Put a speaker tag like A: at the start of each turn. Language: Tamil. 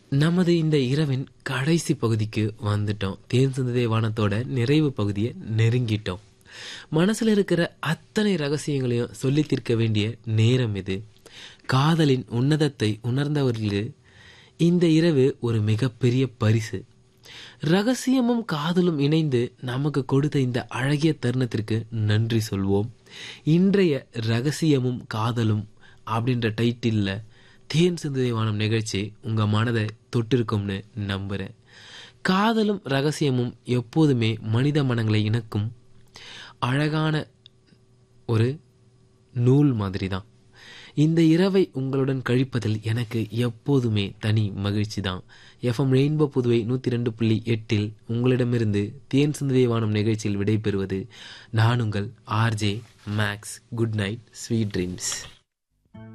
A: நமது இந்த இரவின் கடைசி பகுதிக்கு வந்துட்டோம் தேன் சிந்ததே வானத்தோட நிறைவு பகுதியை நெருங்கிட்டோம் மனசுல இருக்கிற அத்தனை ரகசியங்களையும் சொல்லி தீர்க்க வேண்டிய நேரம் இது காதலின் உன்னதத்தை உணர்ந்தவர்களுக்கு இந்த இரவு ஒரு மிகப்பெரிய பரிசு ரகசியமும் காதலும் இணைந்து நமக்கு கொடுத்த இந்த அழகிய தருணத்திற்கு நன்றி சொல்வோம் இன்றைய ரகசியமும் காதலும் அப்படின்ற டைட்டில்ல தேன் சிந்துதை வானம் நிகழ்ச்சி உங்க மனதை தொட்டிருக்கும்னு நம்புறேன் காதலும் ரகசியமும் எப்போதுமே மனித மனங்களை இணக்கும் அழகான ஒரு நூல் மாதிரி தான் இந்த இரவை உங்களுடன் கழிப்பதில் எனக்கு எப்போதுமே தனி மகிழ்ச்சி தான் எஃப்எம் ரெயின்போ புதுவை நூற்றி ரெண்டு புள்ளி எட்டில் உங்களிடமிருந்து தேன் சிந்துதை வானம் நிகழ்ச்சியில் விடைபெறுவது நான் உங்கள் RJ Max good night sweet dreams